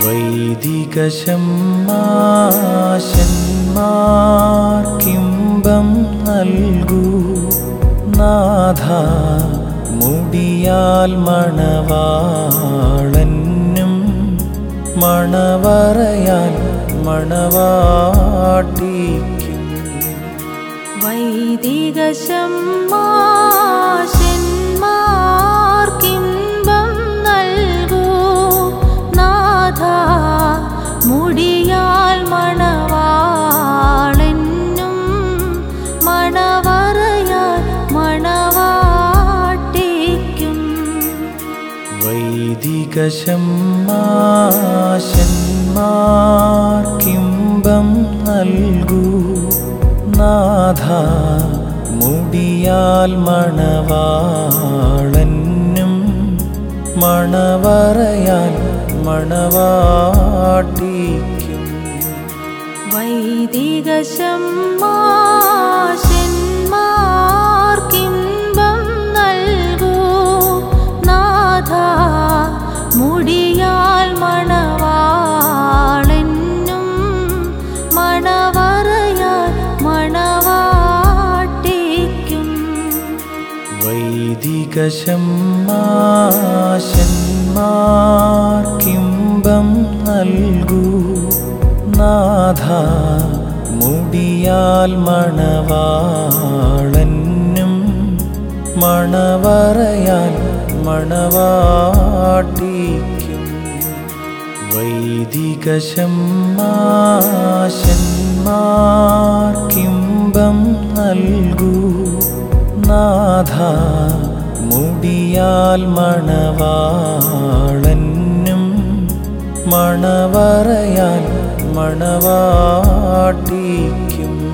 വൈദികശമ്മാശന്മാർക്കിമ്പം നൽകൂ നാഥ മുടിയാൽ മണവാളനും മണവറയാൽ മണവാട്ടിക്കും വൈദികശമ്മാശന്മാർക്കിമ്പം നൽകൂ നാഥ മുടിയാൽ മണവാളെന്നും മണവറയാൽ മണവാട്ടിക്കും വൈദികശമ്മാശന്മാർക്കിമ്പം നൽകൂ നാഥ മുടിയാൽ മണവാളനും മണവറയാൽ മണവാട്ടിക്കും വൈദികശമ്മാശന്മാർക്കിമ്പം നൽകൂ നാഥ മുടിയാൽ മണവാളെന്നും മണവറയാൽ മണവാട്ടിക്കും വൈദികശമ്മാശന്മാർക്കിമ്പം നൽകൂ നാഥ മുടിയാൽ മണവാളനും മണവറയാൽ മണവാട്ടിക്കും വൈദികശമ്മാശന്മാർക്കിമ്പം നൽകൂ നാഥ മുടിയാൽ മണവാളനും മണവറയാൽ മണവാട്ടിക്കും